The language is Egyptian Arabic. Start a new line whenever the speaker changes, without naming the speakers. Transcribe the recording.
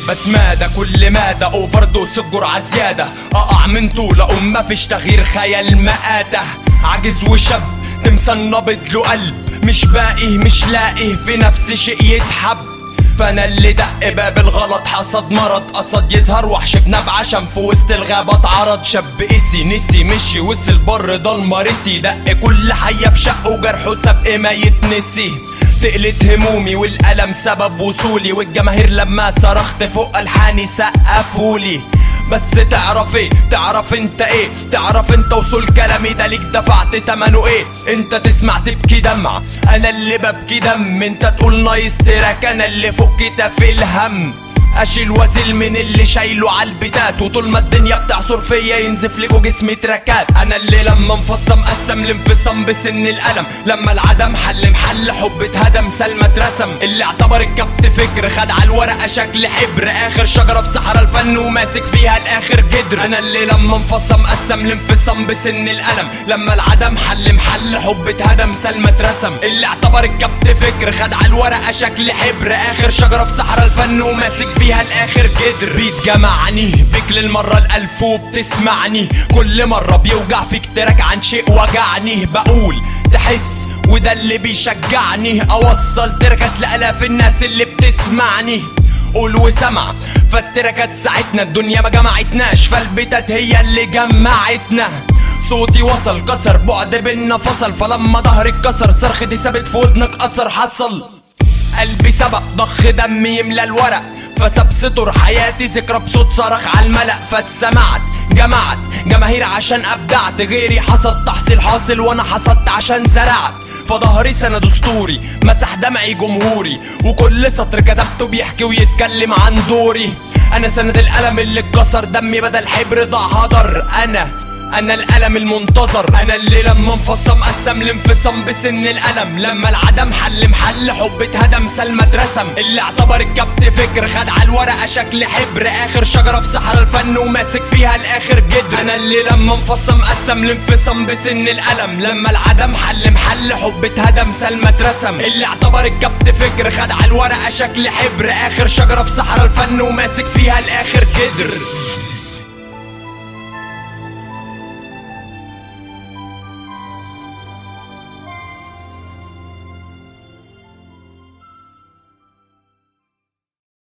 بتمادى كل مادة اوفر دوس الجرعة زيادة اقع من طول اقوم مفيش تغيير خيال مآتة عاجز وشاب تمثال نابض له قلب مش باقي مش لاقي في نفس شيء يتحب فانا اللي دق باب الغلط حصد مرض قصد يظهر وحش بنبع عشان في وسط الغابة اتعرض شاب قسي نسي مشي وصل بر ضلمة رسي دق كل حية في شقه وجرحه سبق ما يتنسي تقلت همومي والألم سبب وصولي والجماهير لما صرخت فوق ألحاني سقفولي بس تعرف ايه تعرف انت ايه تعرف انت وصول كلامي ده ليك دفعت تمنه ايه انت تسمع تبكي دمع انا اللي ببكي دم انت تقول نايس تراك انا اللي فوق كتاف الهم اشيل وازل من اللي شايله عالبتات وطول ما الدنيا بتعصر فيا ينزف لكوا جسمي تراكات انا اللي لما انفصم قسم الانفصام بسن الالم لما العدم حل محل حب اتهدم سلمى اترسم اللي اعتبر الكبت فكر خد على الورقه شكل حبر اخر شجره في صحراء الفن وماسك فيها الاخر جدر انا اللي لما انفصم قسم الانفصام بسن الالم لما العدم حل محل حب اتهدم سلمى اترسم اللي اعتبر الكبت فكر خد على الورقه شكل حبر اخر شجره في صحراء الفن وماسك فيها الاخر جدر بيت جمعني بيك للمره الالف وبتسمعني كل مره بيوجع فيك تراك عن شيء وجعني بقول تحس وده اللي بيشجعني اوصل تركات لالاف الناس اللي بتسمعني قول وسمع فالتركات ساعتنا الدنيا ما جمعتناش فالبتات هي اللي جمعتنا صوتي وصل كسر بعد بينا فصل فلما ظهري اتكسر صرختي ثابت في ودنك اثر حصل قلبي سبق ضخ دم يملى الورق فساب سطر حياتي ذكرى بصوت صرخ على الملأ فاتسمعت جمعت جماهير عشان ابدعت غيري حصد تحصيل حاصل وانا حصدت عشان زرعت فظهري سند اسطوري مسح دمعي جمهوري وكل سطر كتبته بيحكي ويتكلم عن دوري انا سند الالم اللي اتكسر دمي بدل حبر ضاع هدر انا انا الالم المنتظر انا اللي لما انفصم قسم الانفصام بسن الالم لما العدم حل محل حب اتهدم سلمى اترسم اللي اعتبر الكبت فكر خد على الورقه شكل حبر اخر شجره في صحراء الفن وماسك فيها الاخر جدر انا اللي لما انفصم قسم الانفصام بسن الالم لما العدم حل محل حب اتهدم سلمى اترسم اللي اعتبر الكبت فكر خد على الورقه شكل حبر اخر شجره في صحراء الفن وماسك فيها الاخر جدر